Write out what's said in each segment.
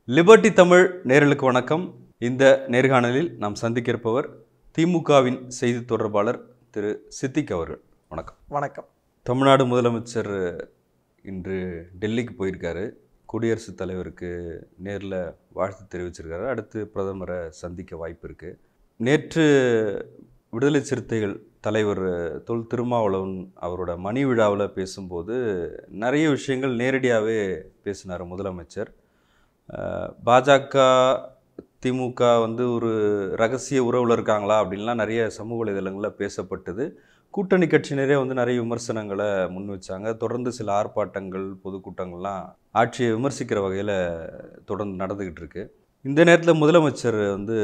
Liberty Tamil நேயர்களுக்கு வணக்கம் இந்த நேர்காணலில் நாம் சந்திக்க இருப்பவர் திமுகவின் செய்தி தொடர்பாளர் திரு சித்திக் அவர்கள் வணக்கம் வணக்கம் தமிழ்நாடு முதலமைச்சர் இன்று டெல்லிக்கு போயிருக்காரு குடியரசுத் தலைவருக்கு நேரில் வாழ்த்து தெரிவிச்சிருக்காரு அடுத்து பிரதமரை சந்திக்க வாய்ப்பு இருக்குது நேற்று விடுதலை சிறுத்தைகள் தலைவர் தொல் திருமாவளவன் அவரோட மணி விழாவில் பேசும்போது நிறைய விஷயங்கள் நேரடியாகவே பேசினார் முதலமைச்சர் அஹ், பாஜக திமுக வந்து ஒரு ரகசிய உறவில் இருக்காங்களா அப்படின்லாம் நிறைய சமூக வலைதளங்களில் பேசப்பட்டது கூட்டணி கட்சியினரே வந்து நிறைய விமர்சனங்களை முன் வச்சாங்க தொடர்ந்து சில ஆர்ப்பாட்டங்கள் பொதுக்கூட்டங்கள்லாம் ஆட்சியை விமர்சிக்கிற வகையில் தொடர்ந்து நடந்துக்கிட்டு இருக்கு இந்த நேரத்தில் முதலமைச்சர் வந்து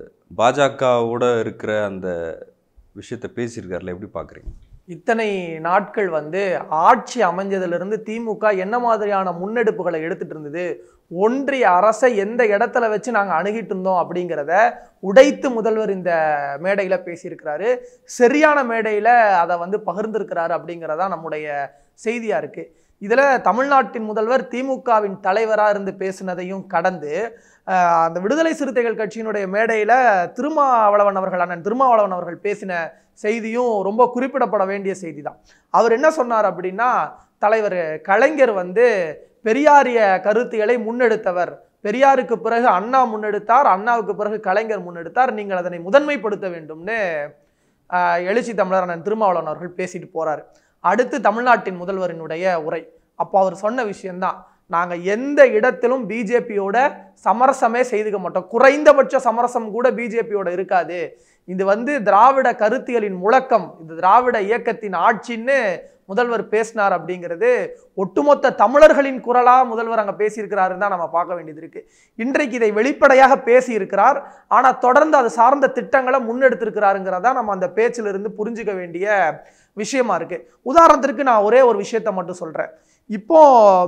பாஜகவோட இருக்கிற அந்த விஷயத்தை பேசியிருக்காருல எப்படி பார்க்குறீங்க இத்தனை நாட்கள் வந்து ஆட்சி அமைஞ்சதிலிருந்து திமுக என்ன மாதிரியான முன்னெடுப்புகளை எடுத்துட்டு இருந்தது ஒன்றிய அரசை எந்த இடத்துல வச்சு நாங்கள் அணுகிட்டு இருந்தோம் அப்படிங்கிறத உடைத்து முதல்வர் இந்த மேடையில் பேசியிருக்கிறாரு சரியான மேடையில் அதை வந்து பகிர்ந்திருக்கிறாரு அப்படிங்கிறதா நம்முடைய செய்தியாக இருக்குது இதில் தமிழ்நாட்டின் முதல்வர் திமுகவின் தலைவராக இருந்து பேசினதையும் கடந்து ஆஹ், அந்த விடுதலை சிறுத்தைகள் கட்சியினுடைய மேடையில் திருமாவளவன் அவர்கள் அண்ணன் திருமாவளவன் அவர்கள் பேசின செய்தியும் ரொம்ப குறிப்பிடப்பட வேண்டிய செய்தி தான் அவர் என்ன சொன்னார் அப்படின்னா தலைவர் கலைஞர் வந்து பெரியாரிய கருத்துகளை முன்னெடுத்தவர் பெரியாருக்கு பிறகு அண்ணா முன்னெடுத்தார் அண்ணாவுக்கு பிறகு கலைஞர் முன்னெடுத்தார் நீங்கள் அதனை முதன்மைப்படுத்த வேண்டும்னு ஆஹ், எழுச்சி தமிழர் அண்ணன் திருமாவளவன் அவர்கள் பேசிட்டு போறாரு அடுத்து தமிழ்நாட்டின் முதல்வரினுடைய உரை அப்போ அவர் சொன்ன விஷயம்தான் நாங்கள் எந்த இடத்திலும் பிஜேபியோட சமரசமே செய்துக்க மாட்டோம் குறைந்தபட்ச சமரசம் கூட பிஜேபியோட இருக்காது இது வந்து திராவிட கருத்தியலின் முழக்கம் இது திராவிட இயக்கத்தின் ஆட்சின்னு முதல்வர் பேசினார் அப்படிங்கிறது ஒட்டுமொத்த தமிழர்களின் குரலா முதல்வர் அங்க பேசியிருக்கிறாருன்னு தான் நம்ம பார்க்க வேண்டியது இருக்கு இன்றைக்கு இதை வெளிப்படையாக பேசியிருக்கிறார் ஆனா தொடர்ந்து அது சார்ந்த திட்டங்களை முன்னெடுத்திருக்கிறாருங்கிறதா நம்ம அந்த பேச்சிலிருந்து புரிஞ்சுக்க வேண்டிய விஷயமா இருக்கு உதாரணத்திற்கு நான் ஒரே ஒரு விஷயத்தை மட்டும் சொல்றேன் இப்போ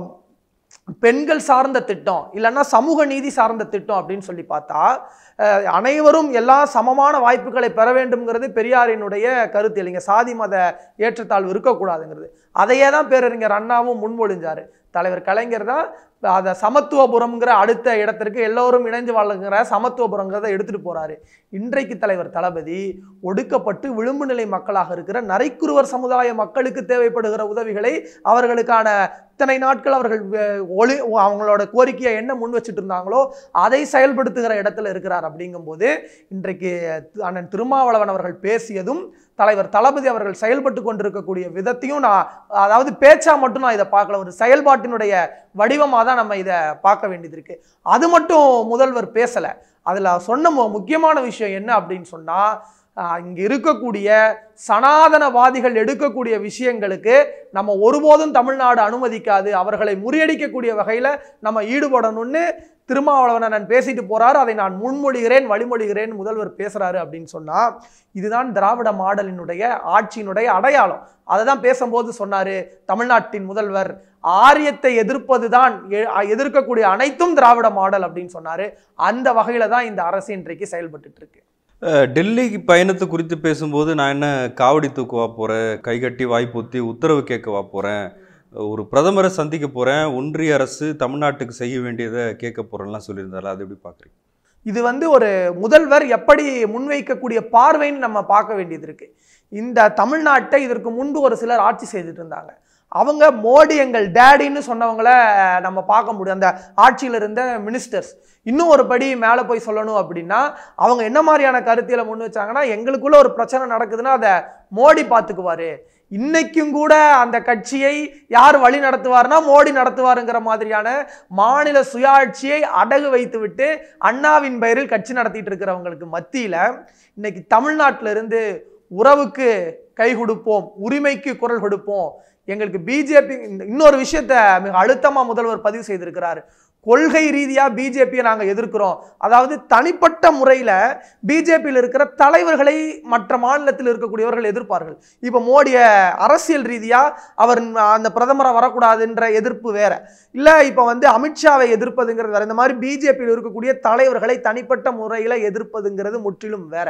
பெண்கள் சார்ந்த திட்டம் இல்லைன்னா சமூக நீதி சார்ந்த திட்டம் அப்படின்னு சொல்லி பார்த்தா அஹ், அனைவரும் எல்லா சமமான வாய்ப்புகளை பெற வேண்டும்ங்கிறது பெரியாரினுடைய கருத்து இல்லைங்க சாதி மத ஏற்றத்தாழ்வு இருக்கக்கூடாதுங்கிறது அதையே தான் பேரறிஞர் அண்ணாவும் முன்மொழிஞ்சாரு தலைவர் கலைஞர் தான் அதை சமத்துவபுரம்ங்கிற அடுத்த இடத்திற்கு எல்லோரும் இணைஞ்சு வாழுங்கிற சமத்துவபுரங்கிறத எடுத்துட்டு போறாரு இன்றைக்கு தலைவர் தளபதி ஒடுக்கப்பட்டு விளிம்பு நிலை மக்களாக இருக்கிற நரைக்குருவர் சமுதாய மக்களுக்கு தேவைப்படுகிற உதவிகளை அவர்களுக்கான இத்தனை நாட்கள் அவர்கள் அஹ், ஒளி அவங்களோட கோரிக்கையை என்ன முன் வச்சுட்டு இருந்தாங்களோ அதை செயல்படுத்துகிற இடத்துல இருக்கிறார் அப்படிங்கும்போது இன்றைக்கு அண்ணன் திருமாவளவன் அவர்கள் பேசியதும் தலைவர் தளபதி அவர்கள் செயல்பட்டு கொண்டிருக்கக்கூடிய விதத்தையும் நான் அதாவது பேச்சா மட்டும் நான் இதை பார்க்கல ஒரு செயல்பாட்டினுடைய வடிவமாக தான் நம்ம இதை பார்க்க வேண்டியது இருக்கு அது மட்டும் முதல்வர் பேசல அதுல சொன்ன மு- முக்கியமான விஷயம் என்ன அப்படின்னு சொன்னா ஆஹ், இங்க இருக்கக்கூடிய சனாதனவாதிகள் எடுக்கக்கூடிய விஷயங்களுக்கு நம்ம ஒருபோதும் தமிழ்நாடு அனுமதிக்காது அவர்களை முறியடிக்கக்கூடிய வகையில நம்ம ஈடுபடணும்னு திருமாவளவன் நான் பேசிட்டு போறாரு அதை நான் முன்மொழிகிறேன் வழிமொழிகிறேன் முதல்வர் பேசுறாரு அப்படின்னு சொன்னா இதுதான் திராவிட மாடலினுடைய ஆட்சியினுடைய அடையாளம் அதை தான் பேசும்போது சொன்னாரு தமிழ்நாட்டின் முதல்வர் ஆரியத்தை எதிர்ப்பதுதான் எ- எதிர்க்கக்கூடிய அனைத்தும் திராவிட மாடல் அப்படின்னு சொன்னாரு அந்த வகையில தான் இந்த அரசு இன்றைக்கு செயல்பட்டுட்டு இருக்கு அஹ், டெல்லி பயணத்தை குறித்து பேசும்போது நான் என்ன காவடி தூக்கவா போகிறேன் கைகட்டி வாய்ப்பொத்தி உத்தரவு கேட்கவா போகிறேன் ஒரு பிரதமரை சந்திக்க போகிறேன் ஒன்றிய அரசு தமிழ்நாட்டுக்கு செய்ய வேண்டியதை கேட்க போகிறேன்லாம் சொல்லியிருந்தாரு அது எப்படி பார்க்குறீங்க இது வந்து ஒரு முதல்வர் எப்படி முன்வைக்கக்கூடிய பார்வைன்னு நம்ம பார்க்க வேண்டியது இருக்கு இந்த தமிழ்நாட்டை இதற்கு முன்பு ஒரு சிலர் ஆட்சி செய்துட்டு இருந்தாங்க அவங்க மோடி எங்கள் டேடின்னு சொன்னவங்கள நம்ம பார்க்க முடியும் அந்த ஆட்சியில் இருந்த மினிஸ்டர்ஸ் இன்னும் ஒரு படி மேலே போய் சொல்லணும் அப்படின்னா அவங்க என்ன மாதிரியான கருத்தியலை முன் வச்சாங்கன்னா எங்களுக்குள்ள ஒரு பிரச்சனை நடக்குதுன்னா அதை மோடி பார்த்துக்குவாரு இன்னைக்கும் கூட அந்த கட்சியை யார் வழி நடத்துவார்னா மோடி நடத்துவாருங்கிற மாதிரியான மாநில சுயாட்சியை அடகு வைத்துவிட்டு அண்ணாவின் பெயரில் கட்சி நடத்திட்டு இருக்கிறவங்களுக்கு மத்தியில இன்னைக்கு தமிழ்நாட்டில இருந்து உறவுக்கு கை கொடுப்போம் உரிமைக்கு குரல் கொடுப்போம் எங்களுக்கு பிஜேபி இன்னொரு விஷயத்த மிக அழுத்தமா முதல்வர் பதிவு செய்திருக்கிறார் கொள்கை ரீதியா பிஜேபியை நாங்க எதிர்க்கிறோம் அதாவது தனிப்பட்ட முறையில பிஜேபியில் இருக்கிற தலைவர்களை மற்ற மாநிலத்தில் இருக்கக்கூடியவர்கள் எதிர்ப்பார்கள் இப்ப மோடிய அரசியல் ரீதியா அவர் அந்த பிரதமரை வரக்கூடாதுன்ற எதிர்ப்பு வேற இல்ல இப்ப வந்து அமித்ஷாவை எதிர்ப்பதுங்கிறது வேற இந்த மாதிரி பிஜேபியில் இருக்கக்கூடிய தலைவர்களை தனிப்பட்ட முறையில எதிர்ப்பதுங்கிறது முற்றிலும் வேற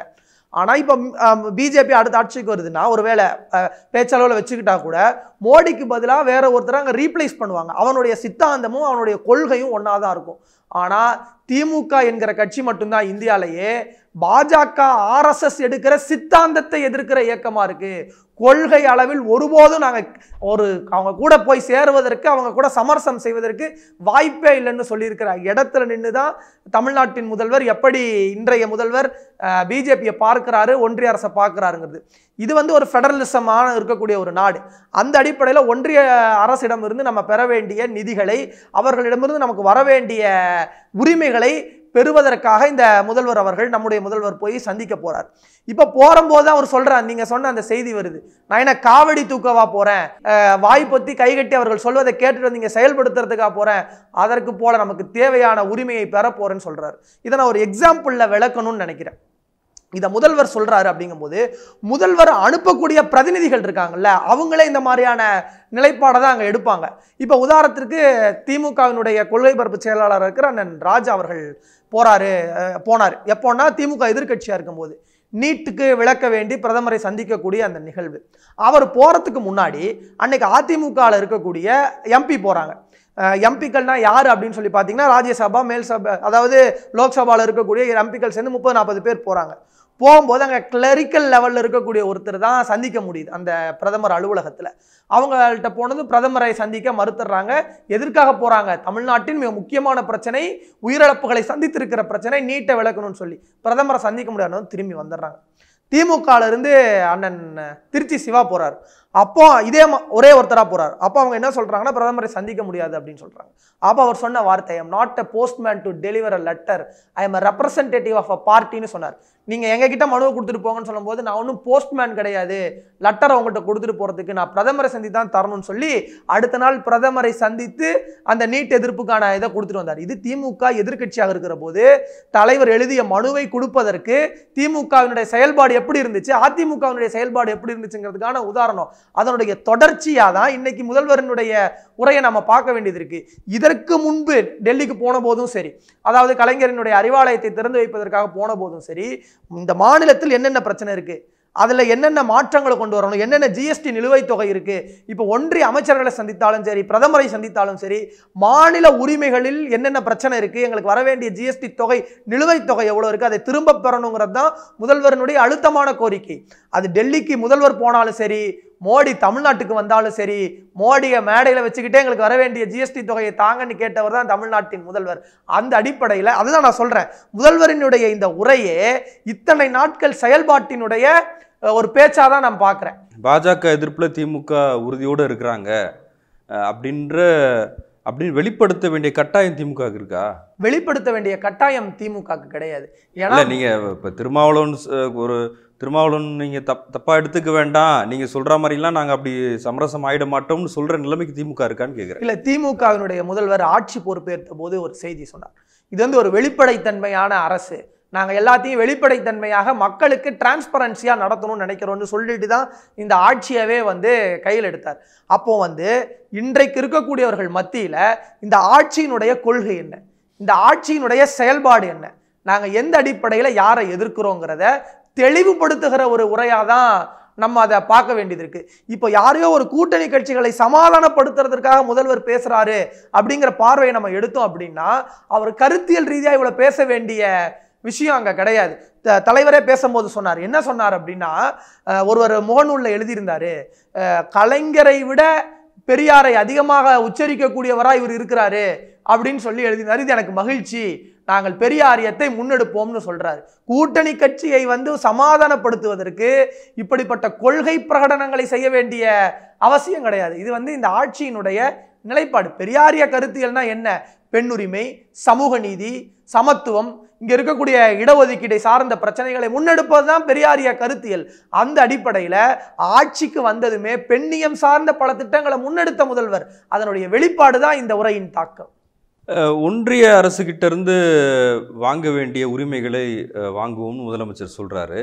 ஆனால் இப்போ பிஜேபி அடுத்த ஆட்சிக்கு வருதுன்னா ஒருவேளை அஹ், பேச்சளவில் வச்சுக்கிட்டா கூட மோடிக்கு பதிலாக வேற ஒருத்தரை அங்கே ரீப்ளேஸ் பண்ணுவாங்க அவனுடைய சித்தாந்தமும் அவனுடைய கொள்கையும் ஒன்றா தான் இருக்கும் ஆனால் திமுக என்கிற கட்சி மட்டும்தான் இந்தியாவிலேயே பாஜக ஆர்எஸ்எஸ் எடுக்கிற சித்தாந்தத்தை எதிர்க்கிற இயக்கமா இருக்கு கொள்கை அளவில் ஒருபோதும் நாங்கள் ஒரு அவங்க கூட போய் சேருவதற்கு அவங்க கூட சமரசம் செய்வதற்கு வாய்ப்பே இல்லைன்னு சொல்லியிருக்கிற இடத்துல நின்று தான் தமிழ்நாட்டின் முதல்வர் எப்படி இன்றைய முதல்வர் பிஜேபியை பார்க்கிறாரு ஒன்றிய அரசை பார்க்கிறாருங்கிறது இது வந்து ஒரு ஃபெடரலிசமான இருக்கக்கூடிய ஒரு நாடு அந்த அடிப்படையில் ஒன்றிய அரசிடமிருந்து நம்ம பெற வேண்டிய நிதிகளை அவர்களிடமிருந்து நமக்கு வர வேண்டிய உரிமைகளை பெறுவதற்காக இந்த முதல்வர் அவர்கள் நம்முடைய முதல்வர் போய் சந்திக்க போறார் இப்போ போகும்போது தான் அவர் சொல்றார் நீங்க சொன்ன அந்த செய்தி வருது நான் என்ன காவடி தூக்கவா போறேன் அஹ், வாய் பொத்தி கைகட்டி அவர்கள் சொல்வதை கேட்டுட்டு வந்து இங்க செயல்படுத்துறதுக்காக போறேன் அதற்கு போல நமக்கு தேவையான உரிமையை பெற போறேன்னு சொல்றாரு இதை நான் ஒரு எக்ஸாம்பிள்ல விளக்கணும்னு நினைக்கிறேன் இதை முதல்வர் சொல்றாரு அப்படிங்கும்போது முதல்வர் அனுப்பக்கூடிய பிரதிநிதிகள் இருக்காங்கல்ல அவங்களே இந்த மாதிரியான நிலைப்பாடை தான் அங்கே எடுப்பாங்க இப்போ உதாரணத்திற்கு திமுகவினுடைய கொள்கை பரப்பு செயலாளர் இருக்கிற அண்ணன் ராஜா அவர்கள் போறாரு அஹ், போனார் எப்போன்னா திமுக எதிர்க்கட்சியா இருக்கும்போது நீட்டுக்கு விளக்க வேண்டி பிரதமரை சந்திக்கக்கூடிய அந்த நிகழ்வு அவர் போறதுக்கு முன்னாடி அன்னைக்கு அதிமுகவில் இருக்கக்கூடிய எம்பி போறாங்க எம்பிக்கள்னா யார் அப்படின்னு சொல்லி பார்த்தீங்கன்னா ராஜ்யசபா மேல் சபை அதாவது லோக்சபாவில் இருக்கக்கூடிய எம்பிக்கள் சேர்ந்து முப்பது நாற்பது பேர் போகிறாங்க போகும்போது அங்கே கிளரிக்கல் லெவலில் இருக்கக்கூடிய ஒருத்தர் தான் சந்திக்க முடியுது அந்த பிரதமர் அலுவலகத்தில் அவங்கள்ட்ட போனது பிரதமரை சந்திக்க மறுத்துடுறாங்க எதற்காக போகிறாங்க தமிழ்நாட்டின் மிக முக்கியமான பிரச்சனை உயிரிழப்புகளை சந்தித்திருக்கிற பிரச்சனை நீட்டை விளக்கணும்னு சொல்லி பிரதமரை சந்திக்க முடியாதுன்னு திரும்பி வந்துடுறாங்க திமுகல இருந்து அண்ணன் திருச்சி சிவா போறார் அப்போ இதே ம- ஒரே ஒருத்தரா போறார் அப்போ அவங்க என்ன சொல்றாங்கன்னா பிரதமரை சந்திக்க முடியாது அப்படின்னு சொல்றாங்க அப்போ அவர் சொன்ன வார்த்தை I am not a postman to deliver a letter I am representative of a பார்ட்டின்னு சொன்னார் நீங்க எங்க கிட்ட மனுவை கொடுத்துட்டு போங்கன்னு சொல்லும்போது நான் ஒன்றும் போஸ்ட்மேன் கிடையாது லெட்டர் அவங்ககிட்ட கொடுத்துட்டு போறதுக்கு நான் பிரதமரை சந்தித்து தான் தரணும்னு சொல்லி அடுத்த நாள் பிரதமரை சந்தித்து அந்த நீட் எதிர்ப்புக்கான இதை கொடுத்துட்டு வந்தார் இது திமுக எதிர்க்கட்சியாக இருக்கிற போது தலைவர் எழுதிய மனுவை கொடுப்பதற்கு திமுகவினுடைய செயல்பாடு எப்படி இருந்துச்சு அதிமுகவினுடைய செயல்பாடு எப்படி இருந்துச்சுங்கிறதுக்கான உதாரணம் அதனுடைய தொடர்ச்சியா தான் இன்னைக்கு முதல்வரினுடைய உரையை நம்ம பார்க்க வேண்டியது இருக்கு இதற்கு முன்பு டெல்லிக்கு போன போதும் சரி அதாவது கலைஞரினுடைய அறிவாலயத்தை திறந்து வைப்பதற்காக போன போதும் சரி இந்த மாநிலத்தில் என்னென்ன பிரச்சனை இருக்கு அதில் என்னென்ன மாற்றங்களை கொண்டு வரணும் என்னென்ன ஜிஎஸ்டி நிலுவைத் தொகை இருக்கு இப்போ ஒன்றிய அமைச்சர்களை சந்தித்தாலும் சரி பிரதமரை சந்தித்தாலும் சரி மாநில உரிமைகளில் என்னென்ன பிரச்சனை இருக்கு எங்களுக்கு வர வேண்டிய ஜிஎஸ்டி தொகை நிலுவைத் தொகை எவ்வளோ இருக்கு அதை திரும்ப பெறணுங்கிறது தான் முதல்வரினுடைய அழுத்தமான கோரிக்கை அது டெல்லிக்கு முதல்வர் போனாலும் சரி மோடி தமிழ்நாட்டுக்கு வந்தாலும் சரி மோடியை மேடையில் வச்சுக்கிட்டே எங்களுக்கு வர வேண்டிய ஜிஎஸ்டி தொகையை தாங்கன்னு கேட்டவர் தான் தமிழ்நாட்டின் முதல்வர் அந்த அடிப்படையில் அதுதான் நான் சொல்றேன் முதல்வரினுடைய இந்த உரையே இத்தனை நாட்கள் செயல்பாட்டினுடைய அஹ், ஒரு பேச்சாக தான் நான் பார்க்குறேன் பாஜக எதிர்ப்பில் திமுக உறுதியோடு இருக்கிறாங்க அஹ், அப்படின்ற அப்படின்னு வெளிப்படுத்த வேண்டிய கட்டாயம் திமுக க்கு இருக்கா வெளிப்படுத்த வேண்டிய கட்டாயம் திமுகக்கு கிடையாது ஏன்னா இல்லை நீங்கள் இப்போ திருமாவளவன் ச- ஒரு திருமாவளவன் நீங்கள் தப் தப்பாக எடுத்துக்க வேண்டாம் நீங்கள் சொல்கிற மாதிரிலாம் நாங்கள் அப்படி சமரசம் ஆயிட மாட்டோம்னு சொல்கிற நிலைமைக்கு திமுக இருக்கான்னு கேட்குறேன் இல்ல திமுகவினுடைய முதல்வர் ஆட்சி பொறுப்பேற்ற போது ஒரு செய்தி சொன்னார் இது வந்து ஒரு வெளிப்படைத்தன்மையான அரசு நாங்க எல்லாத்தையும் வெளிப்படைத்தன்மையாக மக்களுக்கு டிரான்ஸ்பரன்சியா நடத்தணும்னு நினைக்கிறோம்னு சொல்லிட்டு தான் இந்த ஆட்சியவே வந்து கையில் எடுத்தார் அப்போ வந்து இன்றைக்கு இருக்கக்கூடியவர்கள் மத்தியில இந்த ஆட்சியினுடைய கொள்கை என்ன இந்த ஆட்சியினுடைய செயல்பாடு என்ன நாங்க எந்த அடிப்படையில யாரை எதிர்க்கிறோங்கிறத தெளிவுபடுத்துகிற ஒரு உரையாக தான் நம்ம அதை பார்க்க வேண்டியது இருக்கு இப்போ யாரையோ ஒரு கூட்டணி கட்சிகளை சமாதானப்படுத்துறதுக்காக முதல்வர் பேசுறாரு அப்படிங்கிற பார்வையை நம்ம எடுத்தோம் அப்படின்னா அவர் கருத்தியல் ரீதியாக இவ்வளவு பேச வேண்டிய விஷயம் அங்க கிடையாது த- தலைவரே பேசும்போது சொன்னார் என்ன சொன்னார் அப்படின்னா அஹ், ஒருவர் முகநூல்ல எழுதியிருந்தாரு அஹ், கலைஞரை விட பெரியாரை அதிகமாக உச்சரிக்கக்கூடியவரா இவர் இருக்கிறாரு அப்படின்னு சொல்லி எழுதினார் இது எனக்கு மகிழ்ச்சி நாங்கள் பெரியாரியத்தை முன்னெடுப்போம்னு சொல்றாரு கூட்டணி கட்சியை வந்து சமாதானப்படுத்துவதற்கு இப்படிப்பட்ட கொள்கை பிரகடனங்களை செய்ய வேண்டிய அவசியம் கிடையாது இது வந்து இந்த ஆட்சியினுடைய நிலைப்பாடு பெரியாரிய கருத்தியல்னா என்ன பெண்ணுரிமை சமூக நீதி சமத்துவம் இங்க இருக்கக்கூடிய இடஒதுக்கீடை சார்ந்த பிரச்சனைகளை முன்னெடுப்பது தான் பெரியாரிய கருத்தியல் அந்த அடிப்படையில ஆட்சிக்கு வந்ததுமே பெண்ணியம் சார்ந்த பல திட்டங்களை முன்னெடுத்த முதல்வர் அதனுடைய வெளிப்பாடு தான் இந்த உரையின் தாக்கம் அஹ், ஒன்றிய அரசுகிட்ட இருந்து வாங்க வேண்டிய உரிமைகளை அஹ், வாங்குவோம்னு முதலமைச்சர் சொல்கிறாரு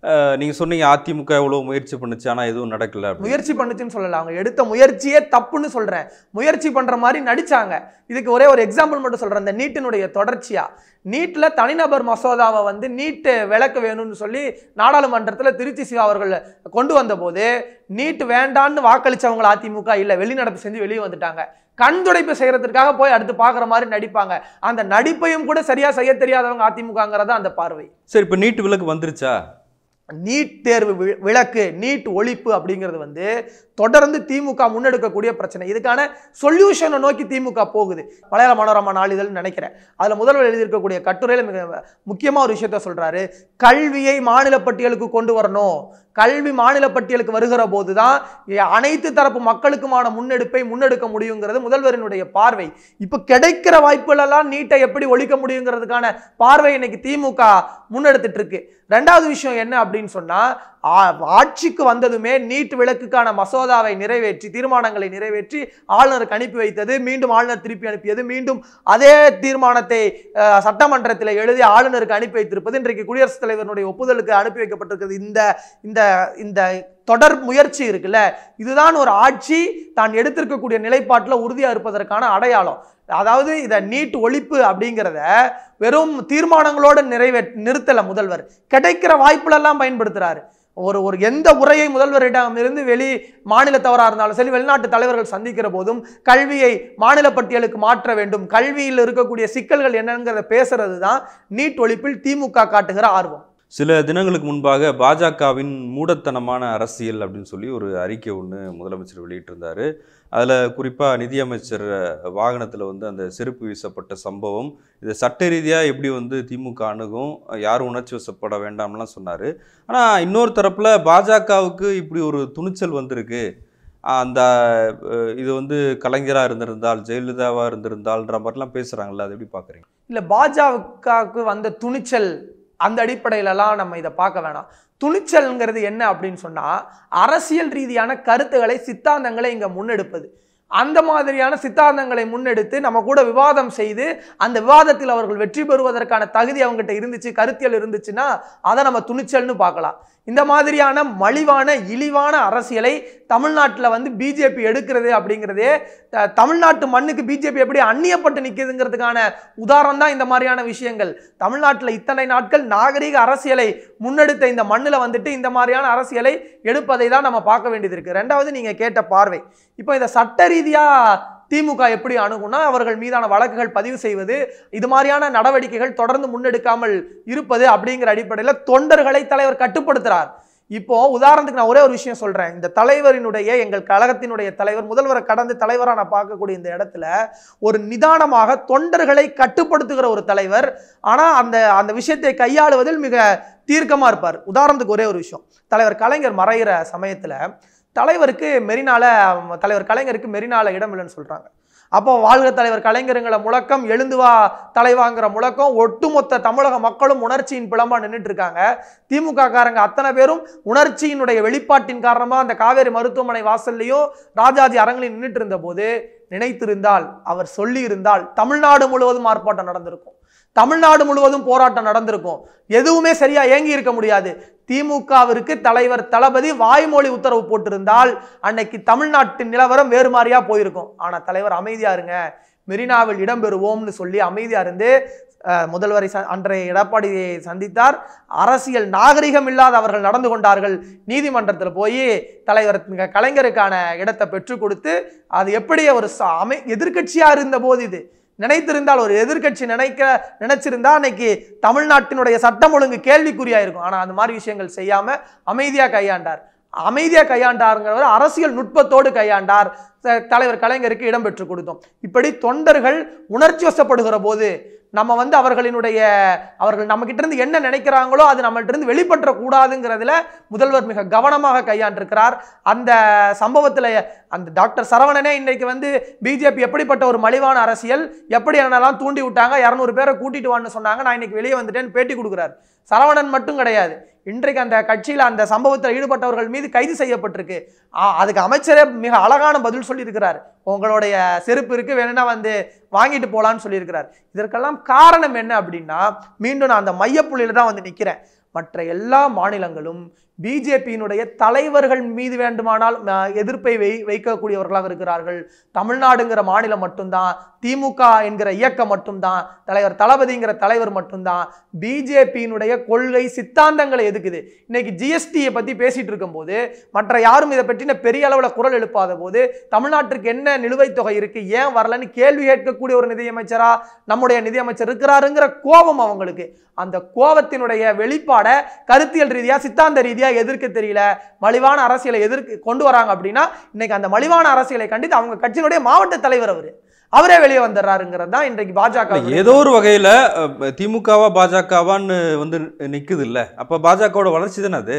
அஹ், நீங்க சொன்னீங்க அதிமுக எவ்வளவு முயற்சி பண்ணுச்சு ஆனா எதுவும் நடக்கல அப்படின்னு. முயற்சி பண்ணுச்சுன்னு சொல்லல அவங்க எடுத்த முயற்சியே தப்புன்னு சொல்றேன் முயற்சி பண்ற மாதிரி நடிச்சாங்க இதுக்கு ஒரே ஒரு எக்ஸாம்பிள் மட்டும் சொல்றேன் இந்த நீட்டினுடைய தொடர்ச்சியா நீட்ல தனிநபர் மசோதாவை வந்து நீட்டு விளக்க வேணும்னு சொல்லி நாடாளுமன்றத்துல திருச்சி சிவா அவர்கள் கொண்டு வந்தபோது நீட் வேண்டான்னு வாக்களிச்சவங்க அதிமுக இல்ல வெளிநடப்பு செஞ்சு வெளியே வந்துட்டாங்க கண் துடைப்பு செய்யறதுக்காக போய் அடுத்து பார்க்குற மாதிரி நடிப்பாங்க அந்த நடிப்பையும் கூட சரியா செய்ய தெரியாதவங்க அதிமுகங்கிறதா அந்த பார்வை சரி இப்ப நீட்டு விலக்கு வந்துருச்சா நீட் தேர்வு வி- விலக்கு நீட் ஒழிப்பு அப்படிங்கிறது வந்து தொடர்ந்து திமுக முன்னெடுக்கக்கூடிய பிரச்சனை இதுக்கான சொல்யூஷனை நோக்கி திமுக போகுது மலையாள மனோரமா நாளிதழ்னு நினைக்கிறேன் அதில் முதல்வர் எழுதியிருக்கக்கூடிய கட்டுரையில் மிக முக்கியமாக ஒரு விஷயத்த சொல்றாரு கல்வியை மாநில பட்டியலுக்கு கொண்டு வரணும் கல்வி மாநில பட்டியலுக்கு வருகிற போது தான் அனைத்து தரப்பு மக்களுக்குமான முன்னெடுப்பை முன்னெடுக்க முடியுங்கிறது முதல்வரினுடைய பார்வை இப்போ கிடைக்கிற வாய்ப்புகளெல்லாம் நீட்டை எப்படி ஒழிக்க முடியுங்கிறதுக்கான பார்வை இன்னைக்கு திமுக முன்னெடுத்துட்டு இருக்கு ரெண்டாவது விஷயம் என்ன அப்படின்னு சொன்னா ஆ- ஆட்சிக்கு வந்ததுமே நீட் விளக்குக்கான மசோதாவை நிறைவேற்றி தீர்மானங்களை நிறைவேற்றி ஆளுநருக்கு அனுப்பி வைத்தது மீண்டும் ஆளுநர் திருப்பி அனுப்பியது மீண்டும் அதே தீர்மானத்தை அஹ், சட்டமன்றத்தில் எழுதி ஆளுநருக்கு அனுப்பி வைத்திருப்பது இன்றைக்கு குடியரசுத் தலைவருடைய ஒப்புதலுக்கு அனுப்பி வைக்கப்பட்டிருக்கிறது இந்த இந்த இந்த தொடர் முயற்சி இருக்குல்ல இதுதான் ஒரு ஆட்சி தான் எடுத்திருக்கக்கூடிய நிலைப்பாட்டில் உறுதியாக இருப்பதற்கான அடையாளம் அதாவது இதை நீட் ஒழிப்பு அப்படிங்கிறத வெறும் தீர்மானங்களோடு நிறைவே நிறுத்தல முதல்வர் கிடைக்கிற வாய்ப்புலெல்லாம் பயன்படுத்துறாரு ஒரு ஒரு எந்த உரையை முதல்வரிடம் இருந்து வெளி மாநிலத்தவராக இருந்தாலும் சரி வெளிநாட்டு தலைவர்கள் சந்திக்கிற போதும் கல்வியை மாநில பட்டியலுக்கு மாற்ற வேண்டும் கல்வியில் இருக்கக்கூடிய சிக்கல்கள் என்னங்கிறத பேசுறது தான் நீட் ஒழிப்பில் திமுக காட்டுகிற ஆர்வம் சில தினங்களுக்கு முன்பாக பாஜகவின் மூடத்தனமான அரசியல் அப்படின்னு சொல்லி ஒரு அறிக்கை ஒன்று முதலமைச்சர் வெளியிட்டிருந்தாரு அதில் குறிப்பாக நிதியமைச்சர் வாகனத்தில் வந்து அந்த செருப்பு வீசப்பட்ட சம்பவம் இதை சட்ட ரீதியாக எப்படி வந்து திமுக அணுகும் யாரும் உணர்ச்சி வசப்பட வேண்டாம்லாம் சொன்னார் ஆனால் இன்னொரு தரப்பில் பாஜகவுக்கு இப்படி ஒரு துணிச்சல் வந்திருக்கு அந்த அஹ், இது வந்து கலைஞராக இருந்திருந்தால் ஜெயலலிதாவாக இருந்திருந்தால்ன்ற மாதிரிலாம் பேசுகிறாங்கல்ல அது எப்படி பார்க்குறீங்க இல்லை பாஜகவுக்கு வந்த துணிச்சல் அந்த அடிப்படையிலலாம் நம்ம இதை பார்க்க வேணாம் துணிச்சல்ங்கிறது என்ன அப்படின்னு சொன்னால் அரசியல் ரீதியான கருத்துக்களை சித்தாந்தங்களை இங்கே முன்னெடுப்பது அந்த மாதிரியான சித்தாந்தங்களை முன்னெடுத்து நம்ம கூட விவாதம் செய்து அந்த விவாதத்தில் அவர்கள் வெற்றி பெறுவதற்கான தகுதி அவங்ககிட்ட இருந்துச்சு கருத்தியல் இருந்துச்சுன்னா அதை நம்ம துணிச்சல்னு பார்க்கலாம் இந்த மாதிரியான மலிவான இழிவான அரசியலை தமிழ்நாட்டில் வந்து பிஜேபி எடுக்கிறது அப்படிங்கிறதே த- தமிழ்நாட்டு மண்ணுக்கு பிஜேபி எப்படி அந்நியப்பட்டு நிற்குதுங்கிறதுக்கான உதாரணம் தான் இந்த மாதிரியான விஷயங்கள் தமிழ்நாட்டில் இத்தனை நாட்கள் நாகரிக அரசியலை முன்னெடுத்த இந்த மண்ணில் வந்துட்டு இந்த மாதிரியான அரசியலை எடுப்பதை தான் நம்ம பார்க்க வேண்டியது இருக்கு ரெண்டாவது நீங்கள் கேட்ட பார்வை இப்போ இதை சட்ட ரீதியாக திமுக எப்படி அணுகும்னா அவர்கள் மீதான வழக்குகள் பதிவு செய்வது இது மாதிரியான நடவடிக்கைகள் தொடர்ந்து முன்னெடுக்காமல் இருப்பது அப்படிங்கிற அடிப்படையில் தொண்டர்களை தலைவர் கட்டுப்படுத்துறார் இப்போ உதாரணத்துக்கு நான் ஒரே ஒரு விஷயம் சொல்றேன் இந்த தலைவரினுடைய எங்கள் கழகத்தினுடைய தலைவர் முதல்வரை கடந்து தலைவராக நான் பார்க்கக்கூடிய இந்த இடத்துல ஒரு நிதானமாக தொண்டர்களை கட்டுப்படுத்துகிற ஒரு தலைவர் ஆனா அந்த அந்த விஷயத்தை கையாளுவதில் மிக தீர்க்கமா இருப்பார் உதாரணத்துக்கு ஒரே ஒரு விஷயம் தலைவர் கலைஞர் மறைகிற சமயத்துல தலைவருக்கு மெரினால தலைவர் கலைஞருக்கு மெரினால இடம் இல்லைன்னு சொல்றாங்க அப்போ வாழ்க தலைவர் கலைஞருங்கிற முழக்கம் எழுந்து வா தலைவாங்கிற முழக்கம் ஒட்டுமொத்த தமிழக மக்களும் உணர்ச்சியின் பிளம்பா நின்றுட்டு இருக்காங்க திமுக காரங்க அத்தனை பேரும் உணர்ச்சியினுடைய வெளிப்பாட்டின் காரணமா அந்த காவேரி மருத்துவமனை வாசல்லையும் ராஜாஜி அரங்கிலையும் நின்றுட்டு இருந்த போது நினைத்திருந்தால் அவர் சொல்லி இருந்தால் தமிழ்நாடு முழுவதும் ஆர்ப்பாட்டம் நடந்திருக்கும் தமிழ்நாடு முழுவதும் போராட்டம் நடந்திருக்கும் எதுவுமே சரியா ஏங்கி இருக்க முடியாது திமுகவிற்கு தலைவர் தளபதி வாய்மொழி உத்தரவு போட்டிருந்தால் அன்னைக்கு தமிழ்நாட்டின் நிலவரம் வேறு மாதிரியா போயிருக்கும் ஆனா தலைவர் அமைதியா இருங்க மெரினாவில் இடம்பெறுவோம்னு சொல்லி அமைதியா இருந்து அஹ், முதல்வரை ச- அன்றைய எடப்பாடியை சந்தித்தார் அரசியல் நாகரிகம் இல்லாத அவர்கள் நடந்து கொண்டார்கள் நீதிமன்றத்தில் போய் தலைவர் மிக கலைஞருக்கான இடத்தை பெற்றுக் கொடுத்து அது எப்படி ஒரு ச- அமை எதிர்க்கட்சியா இருந்த போது இது நினைத்திருந்தால் ஒரு எதிர்க்கட்சி நினைக்க நினைச்சிருந்தா அன்னைக்கு தமிழ்நாட்டினுடைய சட்டம் ஒழுங்கு கேள்விக்குறியா இருக்கும் ஆனா அந்த மாதிரி விஷயங்கள் செய்யாம அமைதியா கையாண்டார் அமைதியா கையாண்டாருங்கிறவர் அரசியல் நுட்பத்தோடு கையாண்டார் த- தலைவர் கலைஞருக்கு இடம் பெற்று கொடுத்தோம் இப்படி தொண்டர்கள் உணர்ச்சி வசப்படுகிற போது நம்ம வந்து அவர்களினுடைய அவர்கள் நம்ம கிட்ட இருந்து என்ன நினைக்கிறாங்களோ அது நம்மள்ட்ட இருந்து வெளிப்பற்ற கூடாதுங்கிறதுல முதல்வர் மிக கவனமாக கையாண்டிருக்கிறார் அந்த சம்பவத்தில் அந்த டாக்டர் சரவணனே இன்னைக்கு வந்து பிஜேபி எப்படிப்பட்ட ஒரு மலிவான அரசியல் எப்படி என்னெல்லாம் தூண்டி விட்டாங்க இரநூறு பேரை கூட்டிட்டு வான்னு சொன்னாங்க நான் இன்னைக்கு வெளியே வந்துட்டேன்னு பேட்டி கொடுக்குறாரு சரவணன் மட்டும் கிடையாது இன்றைக்கு அந்த கட்சியில் அந்த சம்பவத்தில் ஈடுபட்டவர்கள் மீது கைது செய்யப்பட்டிருக்கு ஆ, அதுக்கு அமைச்சரே மிக அழகான பதில் சொல்லியிருக்கிறார் உங்களுடைய செருப்பு இருக்கு வேணும்னா வந்து வாங்கிட்டு போலான்னு சொல்லியிருக்கிறார் இதற்கெல்லாம் காரணம் என்ன அப்படின்னா மீண்டும் நான் அந்த மையப்புள்ளியில தான் வந்து நிற்கிறேன் மற்ற எல்லா மாநிலங்களும் பிஜேபியினுடைய தலைவர்கள் மீது வேண்டுமானால் அஹ், எதிர்ப்பை வை வைக்கக்கூடியவர்களாக இருக்கிறார்கள் தமிழ்நாடுங்கிற மாநிலம் மட்டும்தான் திமுக என்கிற இயக்கம் மட்டும்தான் தலைவர் தளபதிங்கிற தலைவர் மட்டும்தான் பிஜேபியினுடைய கொள்கை சித்தாந்தங்களை எதுக்குது இன்னைக்கு ஜிஎஸ்டியை பத்தி பேசிட்டு இருக்கும்போது மற்ற யாரும் இதை பற்றின பெரிய அளவில் குரல் எழுப்பாத போது தமிழ்நாட்டிற்கு என்ன நிலுவைத் தொகை இருக்கு ஏன் வரலன்னு கேள்வி கேட்கக்கூடிய ஒரு நிதியமைச்சரா நம்முடைய நிதியமைச்சர் இருக்கிறாருங்கிற கோபம் அவங்களுக்கு அந்த கோபத்தினுடைய வெளிப்பாடை கருத்தியல் ரீதியா சித்தாந்த ரீதியா எதிர்க்க தெரியல மலிவான அரசியலை எதிர்க்கு கொண்டு வராங்க அப்படின்னா இன்னைக்கு அந்த மலிவான அரசியலை கண்டித்து அவங்க கட்சியினுடைய மாவட்ட தலைவர் அவரு அவரே வெளியே வந்துடுறாருங்கிறது தான் இன்றைக்கு பாஜக இல்ல, ஏதோ ஒரு வகையில அஹ், திமுகவா பாஜகவான்னு வந்து நிக்குது இல்ல அப்ப பாஜகவோட வளர்ச்சி தானே அது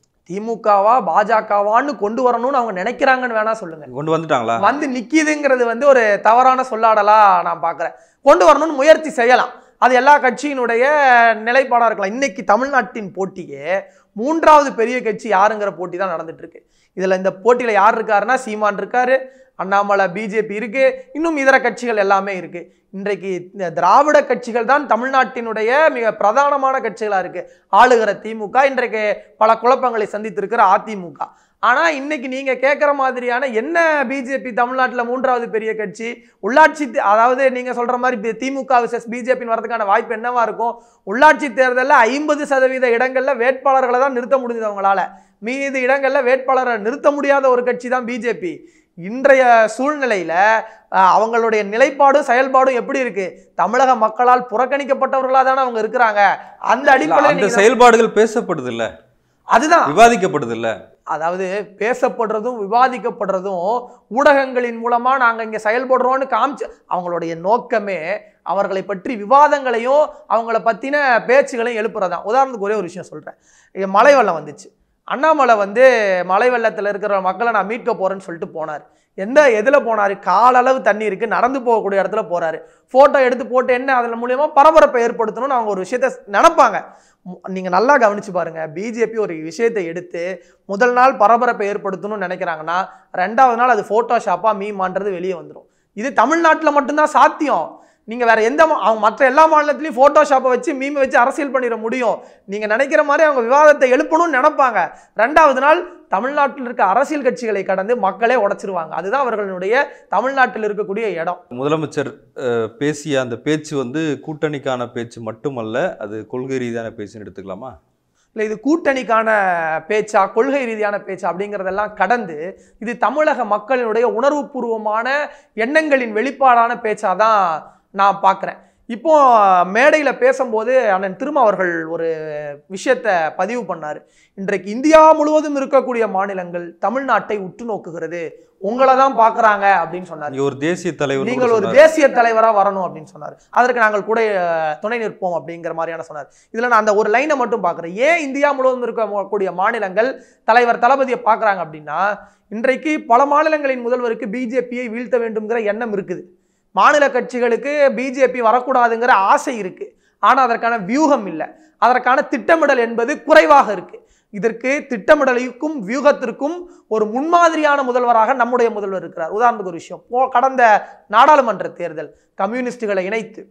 திமுகவா பாஜகவான்னு கொண்டு வரணும்னு அவங்க நினைக்கிறாங்கன்னு வேணா சொல்லுங்க கொண்டு வந்துட்டாங்களா வந்து நிக்கிதுங்கிறது வந்து ஒரு தவறான சொல்லாடலா நான் பார்க்குறேன் கொண்டு வரணும்னு முயற்சி செய்யலாம் அது எல்லா கட்சியினுடைய நிலைப்பாடாக இருக்கலாம் இன்னைக்கு தமிழ்நாட்டின் போட்டியே மூன்றாவது பெரிய கட்சி யாருங்கிற போட்டி தான் நடந்துட்டு இருக்கு இதுல இந்த போட்டியில யார் இருக்காருன்னா சீமான் இருக்காரு அண்ணாமலை பிஜேபி இருக்கு இன்னும் இதர கட்சிகள் எல்லாமே இருக்கு இன்றைக்கு இந்த திராவிட கட்சிகள் தான் தமிழ்நாட்டினுடைய மிக பிரதானமான கட்சிகளா இருக்கு ஆளுகிற திமுக இன்றைக்கு பல குழப்பங்களை சந்தித்திருக்கிற அதிமுக ஆனா இன்னைக்கு நீங்க கேட்குற மாதிரியான என்ன பிஜேபி தமிழ்நாட்டில் மூன்றாவது பெரிய கட்சி உள்ளாட்சி தே- அதாவது நீங்க சொல்ற மாதிரி பி- திமுக விசஸ் பிஜேபின்னு வரதுக்கான வாய்ப்பு என்னவா இருக்கும் உள்ளாட்சி தேர்தலில் ஐம்பது சதவீத இடங்கள்ல வேட்பாளர்களை தான் நிறுத்த முடிஞ்சது அவங்களால மீதி இடங்கள்ல வேட்பாளரை நிறுத்த முடியாத ஒரு கட்சி தான் பிஜேபி இன்றைய சூழ்நிலையில அஹ், அவங்களுடைய நிலைப்பாடும் செயல்பாடும் எப்படி இருக்கு தமிழக மக்களால் புறக்கணிக்கப்பட்டவர்களா தானே அவங்க இருக்கிறாங்க அந்த இல்ல, அடிப்படையில் அந்த நீங்க- செயல்பாடுகள் பேசப்படுது இல்ல அதுதான் விவாதிக்கப்படுது இல்ல அதாவது பேசப்படுறதும் விவாதிக்கப்படுறதும் ஊடகங்களின் மூலமா நாங்க இங்க செயல்படுறோம்னு காமிச்சு அவங்களுடைய நோக்கமே அவர்களை பற்றி விவாதங்களையும் அவங்கள பத்தின பேச்சுகளையும் எழுப்புறதுதான் உதாரணத்துக்கு ஒரே ஒரு விஷயம் சொல்றேன் இங்க மழை வெள்ளம் வந்துச்சு அண்ணாமலை வந்து மழை வெள்ளத்துல இருக்கிற மக்களை நான் மீட்க போறேன்னு சொல்லிட்டு போனார் எந்த எதுல போனாரு காலளவு தண்ணி இருக்கு நடந்து போகக்கூடிய இடத்துல போறாரு போட்டோ எடுத்து போட்டு என்ன அதன் மூலியமா பரபரப்பை ஏற்படுத்தணும்னு அவங்க ஒரு விஷயத்த நினைப்பாங்க மு- நீங்க நல்லா கவனிச்சு பாருங்க பிஜேபி ஒரு விஷயத்தை எடுத்து முதல் நாள் பரபரப்பை ஏற்படுத்தணும்னு நினைக்கிறாங்கன்னா ரெண்டாவது நாள் அது ஃபோட்டோஷாப்பா மீமான்றது வெளியே வந்துடும் இது தமிழ்நாட்டில் மட்டும்தான் சாத்தியம் நீங்க வேற எந்த மா- அவங்க மற்ற எல்லா மாநிலத்திலையும் ஃபோட்டோஷாப்பை வச்சு மீமை வச்சு அரசியல் பண்ணிட முடியும் நீங்க நினைக்கிற மாதிரி அவங்க விவாதத்தை எழுப்பணும்னு நினைப்பாங்க ரெண்டாவது நாள் தமிழ்நாட்டில் இருக்க அரசியல் கட்சிகளை கடந்து மக்களே உடைச்சிருவாங்க அதுதான் அவர்களுடைய தமிழ்நாட்டில் இருக்கக்கூடிய இடம் முதலமைச்சர் அஹ், பேசிய அந்த பேச்சு வந்து கூட்டணிக்கான பேச்சு மட்டுமல்ல அது கொள்கை ரீதியான பேச்சுன்னு எடுத்துக்கலாமா இல்லை இது கூட்டணிக்கான பேச்சா கொள்கை ரீதியான பேச்சா அப்படிங்கிறதெல்லாம் கடந்து இது தமிழக மக்களினுடைய உணர்வுபூர்வமான எண்ணங்களின் வெளிப்பாடான பேச்சா தான் நான் பார்க்குறேன் இப்போ மேடையில் பேசும்போது அண்ணன் திரும்ப அவர்கள் ஒரு விஷயத்தை பதிவு பண்ணார் இன்றைக்கு இந்தியா முழுவதும் இருக்கக்கூடிய மாநிலங்கள் தமிழ்நாட்டை உற்று நோக்குகிறது உங்களை தான் பார்க்குறாங்க அப்படின்னு சொன்னார் நீங்க ஒரு தேசிய தலைவர் நீங்கள் ஒரு தேசிய தலைவரா வரணும் அப்படின்னு சொன்னார் அதற்கு நாங்கள் கூட அஹ், துணை நிற்போம் அப்படிங்கிற மாதிரியான சொன்னார் இதுல நான் அந்த ஒரு லைனை மட்டும் பார்க்குறேன் ஏன் இந்தியா முழுவதும் இருக்கக்கூடிய மாநிலங்கள் தலைவர் தளபதியை பார்க்குறாங்க அப்படின்னா இன்றைக்கு பல மாநிலங்களின் முதல்வருக்கு பிஜேபியை வீழ்த்த வேண்டும்ங்கிற எண்ணம் இருக்குது மாநில கட்சிகளுக்கு பிஜேபி வரக்கூடாதுங்கிற ஆசை இருக்கு ஆனா அதற்கான வியூகம் இல்லை அதற்கான திட்டமிடல் என்பது குறைவாக இருக்கு இதற்கு திட்டமிடலுக்கும் வியூகத்திற்கும் ஒரு முன்மாதிரியான முதல்வராக நம்முடைய முதல்வர் இருக்கிறார் உதாரணத்துக்கு ஒரு விஷயம் போ கடந்த நாடாளுமன்ற தேர்தல் கம்யூனிஸ்டுகளை இணைத்து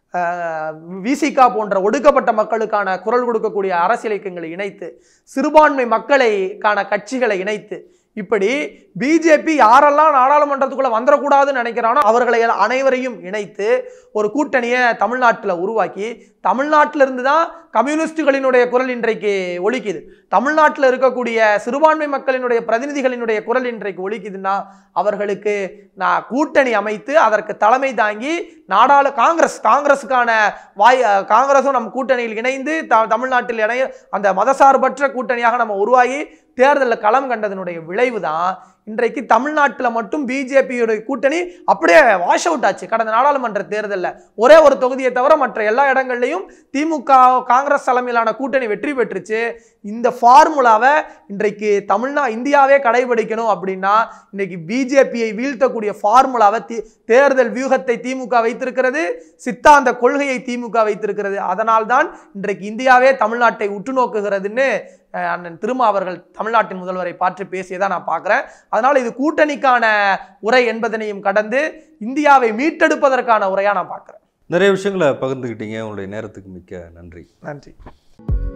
விசிகா போன்ற ஒடுக்கப்பட்ட மக்களுக்கான குரல் கொடுக்கக்கூடிய அரசியல் இயக்கங்களை இணைத்து சிறுபான்மை மக்களைக்கான கட்சிகளை இணைத்து இப்படி பிஜேபி யாரெல்லாம் நாடாளுமன்றத்துக்குள்ள வந்துடக்கூடாதுன்னு நினைக்கிறானோ அவர்களை அனைவரையும் இணைத்து ஒரு கூட்டணியை தமிழ்நாட்டில் உருவாக்கி தமிழ்நாட்டில் இருந்து தான் கம்யூனிஸ்டுகளினுடைய குரல் இன்றைக்கு ஒலிக்குது தமிழ்நாட்டில் இருக்கக்கூடிய சிறுபான்மை மக்களினுடைய பிரதிநிதிகளினுடைய குரல் இன்றைக்கு ஒலிக்குதுன்னா அவர்களுக்கு நான் கூட்டணி அமைத்து அதற்கு தலைமை தாங்கி நாடாளு காங்கிரஸ் காங்கிரஸுக்கான வாய் அஹ், காங்கிரஸும் நம்ம கூட்டணியில் இணைந்து த தமிழ்நாட்டில் இணைய அந்த மதசார்பற்ற கூட்டணியாக நம்ம உருவாகி தேர்தலில் களம் கண்டதனுடைய விளைவு தான் இன்றைக்கு தமிழ்நாட்டில் மட்டும் பிஜேபியுடைய கூட்டணி அப்படியே வாஷ் அவுட் ஆச்சு கடந்த நாடாளுமன்ற தேர்தலில் ஒரே ஒரு தொகுதியை தவிர மற்ற எல்லா இடங்கள்லையும் திமுக காங்கிரஸ் தலைமையிலான கூட்டணி வெற்றி பெற்றுச்சு இந்த ஃபார்முலாவை இன்றைக்கு தமிழ்நா இந்தியாவே கடைபிடிக்கணும் அப்படின்னா இன்னைக்கு பிஜேபியை வீழ்த்தக்கூடிய ஃபார்முலாவை தி தேர்தல் வியூகத்தை திமுக வைத்திருக்கிறது சித்தாந்த கொள்கையை திமுக வைத்திருக்கிறது அதனால்தான் இன்றைக்கு இந்தியாவே தமிழ்நாட்டை உற்று நோக்குகிறதுன்னு அஹ், அண்ணன் திருமா அவர்கள் தமிழ்நாட்டின் முதல்வரை பார்த்து பேசியதை நான் பார்க்குறேன் அதனால் இது கூட்டணிக்கான உரை என்பதனையும் கடந்து இந்தியாவை மீட்டெடுப்பதற்கான உரையாக நான் பார்க்குறேன் நிறைய விஷயங்களை பகிர்ந்துக்கிட்டீங்க உங்களுடைய நேரத்துக்கு மிக்க நன்றி நன்றி